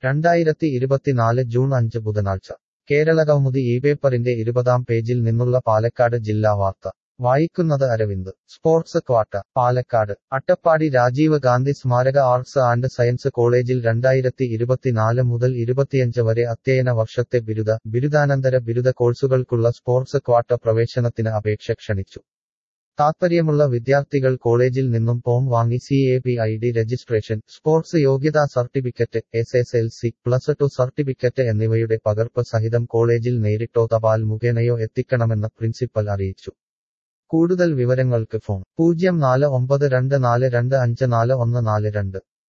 രണ്ടായിരത്തി ഇരുപത്തിനാല് ജൂൺ അഞ്ച് ബുധനാഴ്ച കേരളകൗമുദി ഈ പേപ്പറിന്റെ ഇരുപതാം പേജിൽ നിന്നുള്ള പാലക്കാട് ജില്ലാ വാർത്ത വായിക്കുന്നത് അരവിന്ദ് സ്പോർട്സ് ക്വാട്ട പാലക്കാട് അട്ടപ്പാടി രാജീവ് ഗാന്ധി സ്മാരക ആർട്സ് ആൻഡ് സയൻസ് കോളേജിൽ രണ്ടായിരത്തി ഇരുപത്തിനാല് മുതൽ ഇരുപത്തിയഞ്ച് വരെ അധ്യയന വർഷത്തെ ബിരുദ ബിരുദാനന്തര ബിരുദ കോഴ്സുകൾക്കുള്ള സ്പോർട്സ് ക്വാട്ട പ്രവേശനത്തിന് അപേക്ഷ ക്ഷണിച്ചു താത്പര്യമുള്ള വിദ്യാർത്ഥികൾ കോളേജിൽ നിന്നും ഫോം വാങ്ങി C A P I D registration sports യോഗ്യതാ certificate S S L C plus two certificate എന്നിവയുടെ പകർപ്പ് സഹിതം കോളേജിൽ നേരിട്ടോ തപാൽ മുഖേനയോ എത്തിക്കണമെന്ന് പ്രിൻസിപ്പൽ അറിയിച്ചു കൂടുതൽ വിവരങ്ങൾക്ക് ഫോൺ പൂജ്യം നാല് ഒമ്പത് രണ്ട് നാല് രണ്ട് അഞ്ച് നാല് ഒന്ന് നാല് രണ്ട്